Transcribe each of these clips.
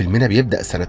وفيلمنا بيبدا سنه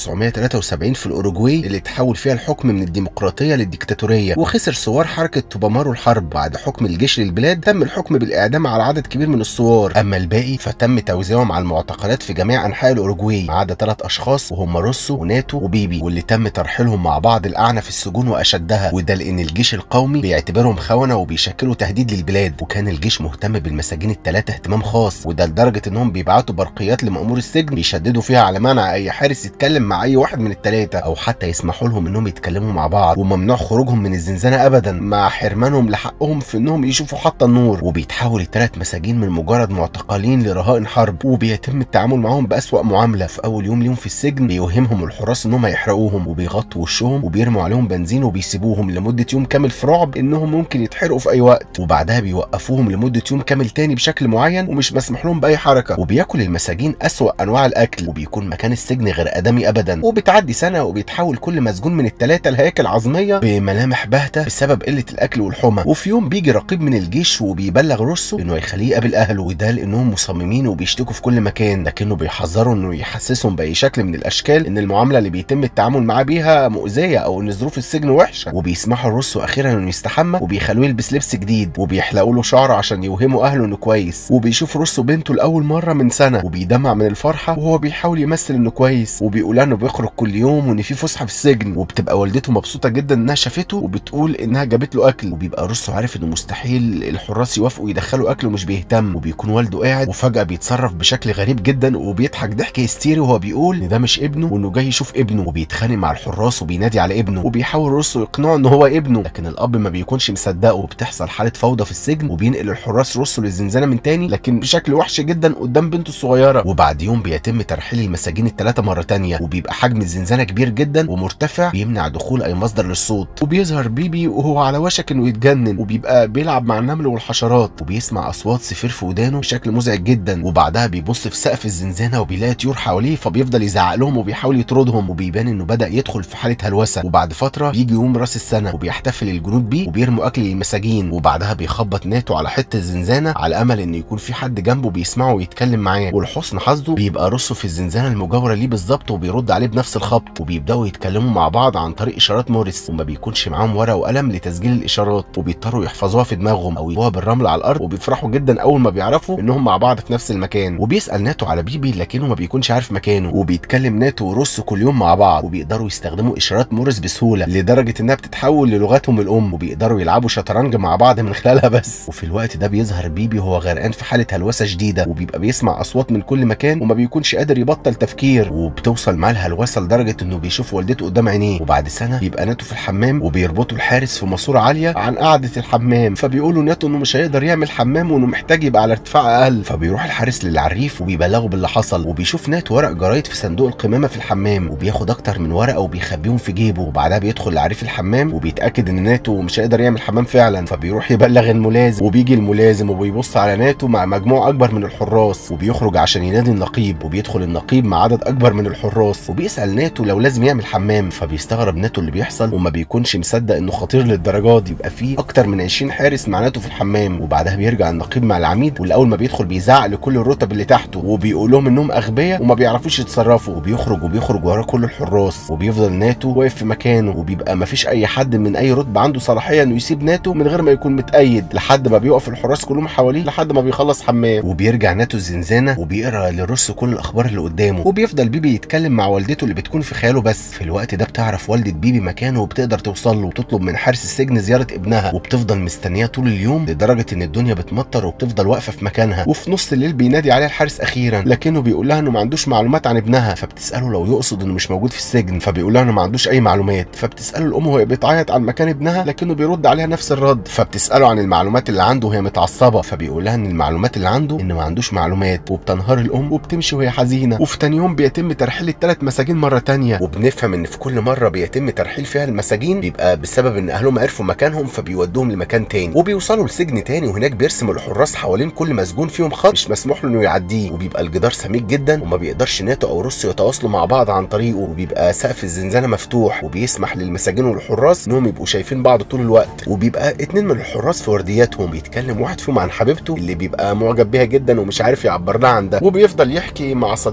1973 في الاوروجواي اللي تحول فيها الحكم من الديمقراطيه للديكتاتوريه وخسر ثوار حركه توبامارو الحرب بعد حكم الجيش للبلاد تم الحكم بالاعدام على عدد كبير من الثوار اما الباقي فتم توزيعهم على المعتقلات في جميع انحاء الاوروجواي ما عدا ثلاث اشخاص وهم روسو وناتو وبيبي واللي تم ترحيلهم مع بعض الاعنى في السجون واشدها وده لان الجيش القومي بيعتبرهم خونه وبيشكلوا تهديد للبلاد وكان الجيش مهتم بالمساجين الثلاثه اهتمام خاص وده لدرجه انهم بيبعتوا برقيات لمأمور السجن بيشددوا فيها على منع اي حارس يتكلم مع اي واحد من الثلاثه او حتى يسمحوا لهم انهم يتكلموا مع بعض وممنوع خروجهم من الزنزانه ابدا مع حرمانهم لحقهم في انهم يشوفوا حتى النور وبيتحول الثلاث مساجين من مجرد معتقلين لرهائن حرب وبيتم التعامل معاهم بأسوأ معامله في اول يوم ليهم في السجن بيوهمهم الحراس انهم هيحرقوهم وبيغطوا وشهم وبيرموا عليهم بنزين وبيسيبوهم لمده يوم كامل في رعب انهم ممكن يتحرقوا في اي وقت وبعدها بيوقفوهم لمده يوم كامل تاني بشكل معين ومش مسموح لهم باي حركه وبياكل المساجين اسوأ انواع الاكل وبيكون مكان السجن غير ادمي ابدا وبتعدي سنه وبيتحول كل مسجون من الثلاثه لهياكل عظميه بملامح باهته بسبب قله الاكل والحمى وفي يوم بيجي رقيب من الجيش وبيبلغ روسو انه يخليه يقابل اهله وده لانهم مصممين وبيشتكوا في كل مكان لكنه بيحذروا انه يحسسهم باي شكل من الاشكال ان المعامله اللي بيتم التعامل معاه بيها مؤذيه او ان ظروف السجن وحشه وبيسمحوا روسو اخيرا انه يستحمى وبيخلوه يلبس لبس جديد وبيحلقوا له شعره عشان يوهموا اهله انه كويس وبيشوف روسو بنته لاول مره من سنه وبيدمع من الفرحه وهو بيحاول يمثل انه كويس وبيقول انه بيخرج كل يوم وان في فسحه في السجن وبتبقى والدته مبسوطه جدا انها شافته وبتقول انها جابت له اكل وبيبقى روسو عارف انه مستحيل الحراس يوافقوا يدخلوا اكل ومش بيهتم وبيكون والده قاعد وفجاه بيتصرف بشكل غريب جدا وبيضحك ضحك هستيري وهو بيقول ان ده مش ابنه وانه جاي يشوف ابنه وبيتخانق مع الحراس وبينادي على ابنه وبيحاول روسو يقنعه ان هو ابنه لكن الاب ما بيكونش مصدقه وبتحصل حاله فوضى في السجن وبينقل الحراس روسو للزنزانه من تاني لكن بشكل وحش جدا قدام بنته الصغيره وبعد يوم بيتم ترحيل المساجين الثلاثه مره تانيه وبيبقى حجم الزنزانه كبير جدا ومرتفع بيمنع دخول اي مصدر للصوت وبيظهر بيبي وهو على وشك انه يتجنن وبيبقى بيلعب مع النمل والحشرات وبيسمع اصوات صفير في ودانه بشكل مزعج جدا وبعدها بيبص في سقف الزنزانه وبيلاقي طيور حواليه فبيفضل يزعق لهم وبيحاول يطردهم وبيبان انه بدا يدخل في حاله هلوسه وبعد فتره بيجي يوم راس السنه وبيحتفل الجنود بيه وبيرموا اكل للمساجين وبعدها بيخبط ناتو على حته الزنزانه على امل ان يكون في حد جنبه بيسمعه ويتكلم معاه ولحسن حظه بيبقى روسو في الزنزانه المجاوره ليه بالظبط وبيرد عليه بنفس الخبط وبيبداوا يتكلموا مع بعض عن طريق اشارات موريس وما بيكونش معاهم ورقه وقلم لتسجيل الاشارات وبيضطروا يحفظوها في دماغهم او يكتبوها بالرمل على الارض وبيفرحوا جدا اول ما بيعرفوا انهم مع بعض في نفس المكان وبيسال ناتو على بيبي لكنه ما بيكونش عارف مكانه وبيتكلم ناتو وروسو كل يوم مع بعض وبيقدروا يستخدموا اشارات موريس بسهوله لدرجه انها بتتحول للغتهم الام وبيقدروا يلعبوا شطرنج مع بعض من خلالها بس وفي الوقت ده بيظهر بيبي وهو غرقان في حاله هلوسه شديده وبيبقى بيسمع اصوات من كل مكان وما بيكونش قادر يبطل تفكير وبتوصل معاه الهلوسه لدرجه انه بيشوف والدته قدام عينيه وبعد سنه بيبقى ناتو في الحمام وبيربطوا الحارس في ماسوره عاليه عن قعده الحمام فبيقولوا ناتو انه مش هيقدر يعمل حمام وانه محتاج يبقى على ارتفاع اقل فبيروح الحارس للعريف وبيبلغه باللي حصل وبيشوف ناتو ورق جرايد في صندوق القمامه في الحمام وبياخد اكتر من ورقه وبيخبيهم في جيبه وبعدها بيدخل لعريف الحمام وبيتاكد ان ناتو مش هيقدر يعمل حمام فعلا فبيروح يبلغ الملازم وبيجي الملازم وبيبص على ناتو مع مجموعه اكبر من الحراس وبيخرج عشان ينادي النقيب وبيدخل النقيب مع عدد اكبر من الحراس وبيسال ناتو لو لازم يعمل حمام فبيستغرب ناتو اللي بيحصل وما بيكونش مصدق انه خطير للدرجه دي يبقى فيه اكتر من 20 حارس مع ناتو في الحمام وبعدها بيرجع النقيب مع العميد واللي اول ما بيدخل بيزعق لكل الرتب اللي تحته وبيقول لهم انهم اغبياء وما بيعرفوش يتصرفوا وبيخرج وبيخرج وراه كل الحراس وبيفضل ناتو واقف في مكانه وبيبقى ما فيش اي حد من اي رتبه عنده صلاحيه انه يسيب ناتو من غير ما يكون متأيد لحد ما بيقف الحراس كلهم حواليه لحد ما بيخلص حمام وبيرجع ناتو الزنزانه وبيقرا لروس كل الاخبار اللي قدامه وبيفضل بيبي يتكلم مع والدته اللي بتكون في خياله بس في الوقت ده بتعرف والده بيبي مكانه وبتقدر توصل له وتطلب من حارس السجن زياره ابنها وبتفضل مستنياه طول اليوم لدرجه ان الدنيا بتمطر وبتفضل واقفه في مكانها وفي نص الليل بينادي عليها الحارس اخيرا لكنه بيقول لها انه ما عندوش معلومات عن ابنها فبتساله لو يقصد انه مش موجود في السجن فبيقول لها انه ما عندوش اي معلومات فبتساله الام وهي بتعيط عن مكان ابنها لكنه بيرد عليها نفس الرد فبتساله عن المعلومات اللي عنده وهي متعصبه فبيقول لها ان المعلومات اللي عنده ان ما عندوش معلومات وبتنهار الام وبتمشي وهي حزينه وفي تاني يوم بيتم ترحيل الثلاث مساجين مره تانية وبنفهم ان في كل مره بيتم ترحيل فيها المساجين بيبقى بسبب ان اهلهم عرفوا مكانهم فبيودوهم لمكان تاني وبيوصلوا لسجن تاني وهناك بيرسموا الحراس حوالين كل مسجون فيهم خط مش مسموح له انه يعديه وبيبقى الجدار سميك جدا وما بيقدرش ناتو او روسو يتواصلوا مع بعض عن طريقه وبيبقى سقف الزنزانه مفتوح وبيسمح للمساجين والحراس انهم يبقوا شايفين بعض طول الوقت وبيبقى اتنين من الحراس في وردياتهم بيتكلم واحد فيهم عن حبيبته اللي بيبقى معجب بيها جدا ومش عارف يعبر لها عن ده وبيفضل يحكي مع صديقه عن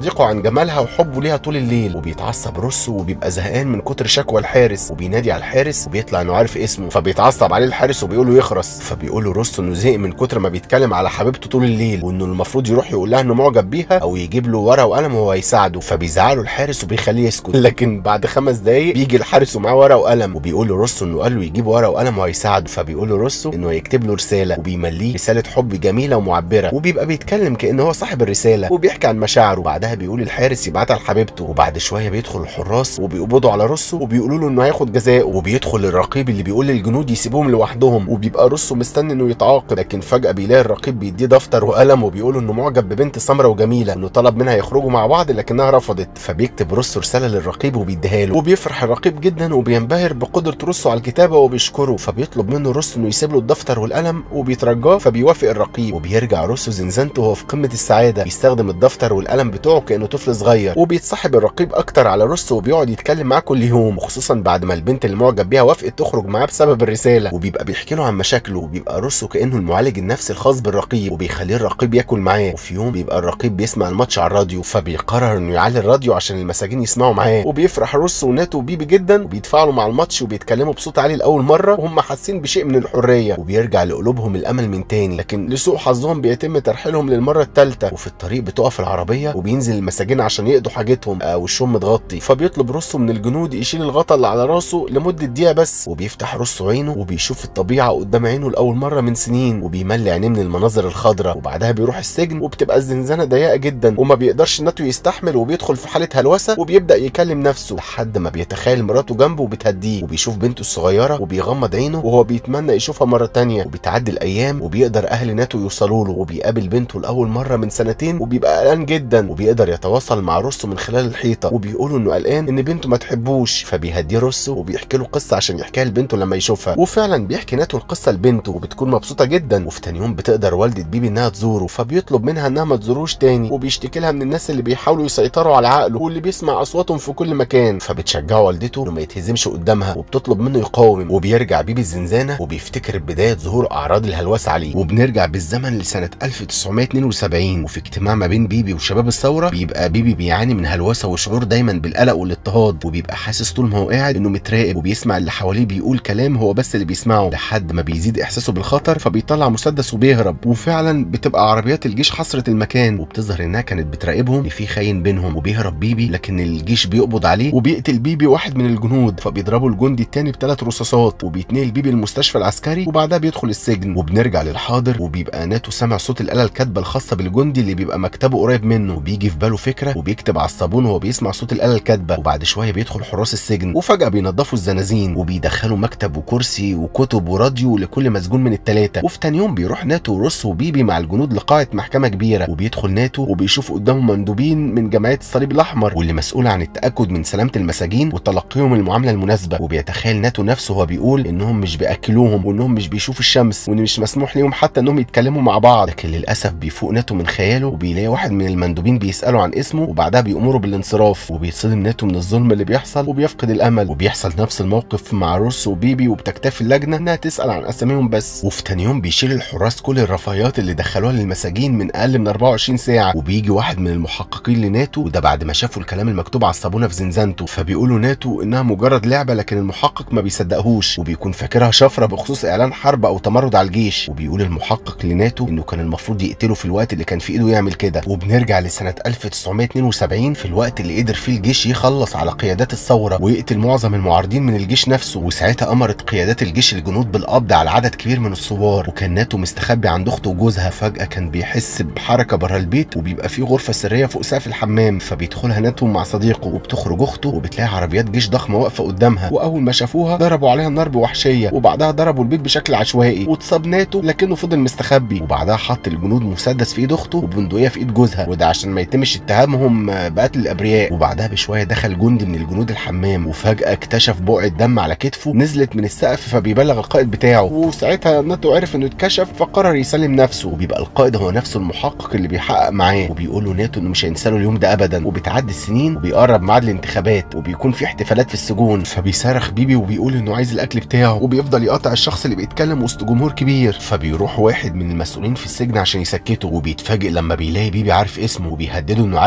جمالها وحبه ليها طول الليل وبيتعصب روسو وبيبقى زهقان من كتر شكوى الحارس وبينادي على الحارس وبيطلع انه عارف اسمه فبيتعصب عليه الحارس وبيقول له يخرس فبيقول له روسو انه زهق من كتر ما بيتكلم على حبيبته طول الليل وانه المفروض يروح يقول لها انه معجب بيها او يجيب له ورقه وقلم وهو هيساعده فبيزعله الحارس وبيخليه يسكت لكن بعد خمس دقايق بيجي الحارس ومعاه ورقه وقلم وبيقول له روسو انه قال له يجيب ورقه وقلم وهيساعده فبيقول له روسو انه هيكتب له رساله وبيمليه رساله حب جميله ومعبره وبيبقى بيتكلم كانه هو صاحب الرساله وبيحكي عن مشاعره وبعدها بيقول الحارس يبعتها لحبيبته وبعد شويه بيدخل الحراس وبيقبضوا على روسو وبيقولوا له انه هياخد جزاءه وبيدخل الرقيب اللي بيقول للجنود يسيبوهم لوحدهم وبيبقى روسو مستني انه يتعاقب لكن فجاه بيلاقي الرقيب بيديه دفتر وقلم وبيقول انه معجب ببنت سمرة وجميله انه طلب منها يخرجوا مع بعض لكنها رفضت فبيكتب روسو رساله للرقيب وبيديها له وبيفرح الرقيب جدا وبينبهر بقدره روسو على الكتابه وبيشكره فبيطلب منه روسو انه يسيب له الدفتر والقلم وبيترجاه فبيوافق الرقيب وبيرجع روسو زنزانته وهو في قمه السعاده بيستخدم الدفتر والقلم بتوعه كانه طفل صغير وبيتصاحب الرقيب اكتر على روسو وبيقعد يتكلم معاه كل يوم وخصوصا بعد ما البنت اللي معجب بيها وافقت تخرج معاه بسبب الرساله وبيبقى بيحكي له عن مشاكله وبيبقى روسو كانه المعالج النفسي الخاص بالرقيب وبيخليه الرقيب ياكل معاه وفي يوم بيبقى الرقيب بيسمع الماتش على الراديو فبيقرر انه يعلي الراديو عشان المساجين يسمعوا معاه وبيفرح روسو وناتو وبيبي جدا وبيتفاعلوا مع الماتش وبيتكلموا بصوت عالي لاول مره وهم حاسين بشيء من الحريه وبيرجع لقلوبهم الامل من تاني لكن لسوء حظهم بيتم ترحيلهم للمره الثالثه وفي الطريق بتقف العربيه وبينزل المساجين عشان يقضوا حاجتهم آه وشهم متغطي فبيطلب روسو من الجنود يشيل الغطا اللي على راسه لمده دقيقه بس وبيفتح روسو عينه وبيشوف الطبيعه قدام عينه لاول مره من سنين وبيملي عينيه من المناظر الخضراء وبعدها بيروح السجن وبتبقى الزنزانه ضيقه جدا وما بيقدرش ناتو يستحمل وبيدخل في حاله هلوسه وبيبدا يكلم نفسه لحد ما بيتخيل مراته جنبه وبتهديه وبيشوف بنته الصغيره وبيغمض عينه وهو بيتمنى يشوفها مره تانية وبتعدي الايام وبيقدر اهل ناتو يوصلوا له وبيقابل بنته لاول مره من سنتين وبيبقى قلقان جدا وبيقدر يتواصل مع روسو من خلال الحيطه وبيقولوا انه قلقان ان بنته ما تحبوش فبيهديه روسو وبيحكي له قصه عشان يحكيها لبنته لما يشوفها وفعلا بيحكي ناتو القصه لبنته وبتكون مبسوطه جدا وفي تاني يوم بتقدر والده بيبي انها تزوره فبيطلب منها انها ما تزوروش تاني وبيشتكي لها من الناس اللي بيحاولوا يسيطروا على عقله واللي بيسمع اصواتهم في كل مكان فبتشجعه والدته انه ما يتهزمش قدامها وبتطلب منه يقاوم وبيرجع بيبي الزنزانه وبيفتكر بدايه ظهور اعراض الهلوسه عليه وبنرجع بالزمن لسنه 1972 وفي اجتماع ما بين بيبي وشباب الثوره بيبقى بيبي بيعاني من هلوسه وشعور دايما بالقلق والاضطهاد وبيبقى حاسس طول ما هو قاعد انه متراقب وبيسمع اللي حواليه بيقول كلام هو بس اللي بيسمعه لحد ما بيزيد احساسه بالخطر فبيطلع مسدس وبيهرب وفعلا بتبقى عربيات الجيش حصرت المكان وبتظهر انها كانت بتراقبهم ان في خاين بينهم وبيهرب بيبي لكن الجيش بيقبض عليه وبيقتل بيبي واحد من الجنود فبيضربوا الجندي التاني بثلاث رصاصات وبيتنقل بيبي المستشفى العسكري وبعدها بيدخل السجن وبنرجع للحاضر وبيبقى ناتو سامع صوت الاله الكاتبه الخاصه بالجندي اللي بيبقى مكتبه قريب منه وبيجي في باله فكره وبيكتب على الصابون وهو بيسمع صوت الاله الكاتبه وبعد شويه بيدخل حراس السجن وفجاه بينضفوا الزنازين وبيدخلوا مكتب وكرسي وكتب وراديو لكل مسجون من الثلاثه وفي تاني يوم بيروح ناتو وروس وبيبي مع الجنود لقاعه محكمه كبيره وبيدخل ناتو وبيشوف قدامه مندوبين من جمعيه الصليب الاحمر واللي مسؤول عن التاكد من سلامه المساجين وتلقيهم المعامله المناسبه وبيتخيل ناتو نفسه وهو بيقول انهم مش بياكلوهم وانهم مش بيشوفوا الشمس وان مش مسموح ليهم حتى انهم يتكلموا مع بعض لكن للاسف بيفوق ناتو من خياله وبيلاقي واحد من المندوبين بيساله عن اسمه وبعدها بيامره بالانصراف وبيتصدم ناتو من الظلم اللي بيحصل وبيفقد الامل وبيحصل نفس الموقف مع روس وبيبي وبتكتفي اللجنه انها تسال عن اساميهم بس وفي تاني يوم بيشيل الحراس كل الرفاهيات اللي دخلوها للمساجين من اقل من 24 ساعه وبيجي واحد من المحققين لناتو وده بعد ما شافوا الكلام المكتوب على الصابونه في زنزانته فبيقولوا ناتو انها مجرد لعبه لكن المحقق ما بيصدقهوش وبيكون فاكرها شفره بخصوص اعلان حرب او تمرد على الجيش وبيقول المحقق لناتو انه كان المفروض يقتله في الوقت اللي كان في ايده يعمل كده وبنرجع لسنه 1972 في الوقت اللي قدر فيه الجيش يخلص على قيادات الثوره ويقتل معظم المعارضين من الجيش نفسه وساعتها امرت قيادات الجيش الجنود بالقبض على عدد كبير من الثوار وكان ناتو مستخبي عند اخته وجوزها فجاه كان بيحس بحركه بره البيت وبيبقى في غرفه سريه فوق سقف الحمام فبيدخلها ناتو مع صديقه وبتخرج اخته وبتلاقي عربيات جيش ضخمه واقفه قدامها واول ما شافوها ضربوا عليها النار بوحشيه وبعدها ضربوا البيت بشكل عشوائي واتصاب ناتو لكنه فضل مستخبي وبعدها حط الجنود مسدس في ايد اخته وبندقيه في ايد جوزها وده عشان ما يتمش اتهامهم بقتل الابرياء وبعدها بشويه دخل جندي من الجنود الحمام وفجاه اكتشف بقعه دم على كتفه نزلت من السقف فبيبلغ القائد بتاعه وساعتها ناتو عرف انه اتكشف فقرر يسلم نفسه وبيبقى القائد هو نفسه المحقق اللي بيحقق معاه وبيقول له ناتو انه مش هينسى له اليوم ده ابدا وبتعدي السنين وبيقرب ميعاد الانتخابات وبيكون في احتفالات في السجون فبيصرخ بيبي وبيقول انه عايز الاكل بتاعه وبيفضل يقطع الشخص اللي بيتكلم وسط جمهور كبير فبيروح واحد من المسؤولين في السجن عشان يسكته وبيتفاجئ لما بيلاقي بيبي عارف اسمه وبيهدده انه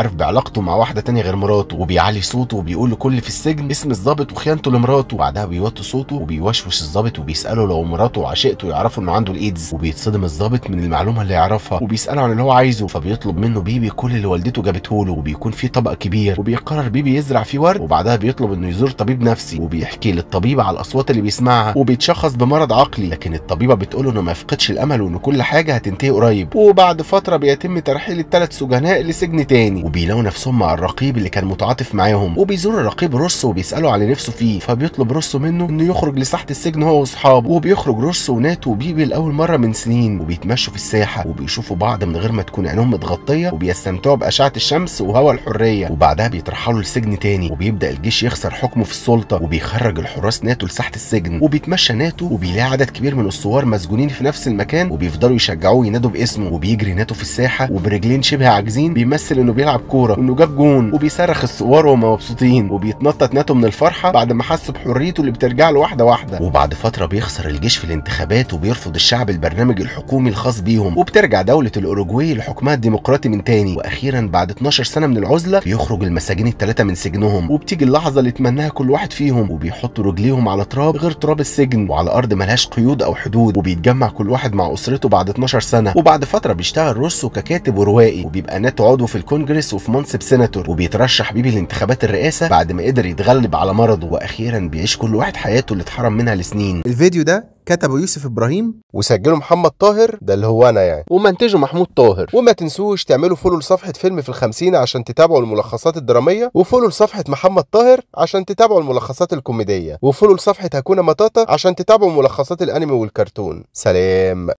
عارف بعلاقته مع واحده تانية غير مراته وبيعلي صوته وبيقول لكل اللي في السجن اسم الضابط وخيانته لمراته وبعدها بيوطي صوته وبيوشوش الضابط وبيساله لو مراته وعشيقته يعرفوا انه عنده الايدز وبيتصدم الضابط من المعلومه اللي يعرفها وبيساله عن اللي هو عايزه فبيطلب منه بيبي كل اللي والدته جابته له وبيكون فيه طبق كبير وبيقرر بيبي يزرع فيه ورد وبعدها بيطلب انه يزور طبيب نفسي وبيحكي للطبيبه على الاصوات اللي بيسمعها وبيتشخص بمرض عقلي لكن الطبيبه بتقول انه ما يفقدش الامل وان كل حاجه هتنتهي قريب وبعد فتره بيتم ترحيل الثلاث سجناء لسجن تاني وبيلاقوا نفسهم مع الرقيب اللي كان متعاطف معاهم وبيزور الرقيب روسو وبيسالوا على نفسه فيه فبيطلب روسو منه انه يخرج لساحه السجن هو واصحابه وبيخرج روسو وناتو وبيبي لاول مره من سنين وبيتمشوا في الساحه وبيشوفوا بعض من غير ما تكون عينهم متغطيه وبيستمتعوا باشعه الشمس وهواء الحريه وبعدها بيترحلوا لسجن تاني وبيبدا الجيش يخسر حكمه في السلطه وبيخرج الحراس ناتو لساحه السجن وبيتمشى ناتو وبيلاقي عدد كبير من الثوار مسجونين في نفس المكان وبيفضلوا يشجعوه ينادوا باسمه وبيجري ناتو في الساحه وبرجلين شبه عاجزين بيمثل انه بيلعب كوره وانه جاب جون وبيصرخ الثوار وهم مبسوطين وبيتنطط ناتو من الفرحه بعد ما حس بحريته اللي بترجع له واحده واحده وبعد فتره بيخسر الجيش في الانتخابات وبيرفض الشعب البرنامج الحكومي الخاص بيهم وبترجع دوله الاوروجواي لحكمها الديمقراطي من تاني واخيرا بعد 12 سنه من العزله بيخرج المساجين الثلاثه من سجنهم وبتيجي اللحظه اللي يتمناها كل واحد فيهم وبيحطوا رجليهم على تراب غير تراب السجن وعلى ارض ملهاش قيود او حدود وبيتجمع كل واحد مع اسرته بعد 12 سنه وبعد فتره بيشتغل روسو ككاتب وروائي وبيبقى ناتو عضو في الكونجرس وفي منصب سيناتور وبيترشح بيه لانتخابات الرئاسه بعد ما قدر يتغلب على مرضه واخيرا بيعيش كل واحد حياته اللي اتحرم منها لسنين الفيديو ده كتبه يوسف ابراهيم وسجله محمد طاهر ده اللي هو انا يعني ومنتجه محمود طاهر وما تنسوش تعملوا فولو لصفحه فيلم في الخمسين عشان تتابعوا الملخصات الدراميه وفولو لصفحه محمد طاهر عشان تتابعوا الملخصات الكوميديه وفولو لصفحه هكونا مطاطا عشان تتابعوا ملخصات الانمي والكرتون سلام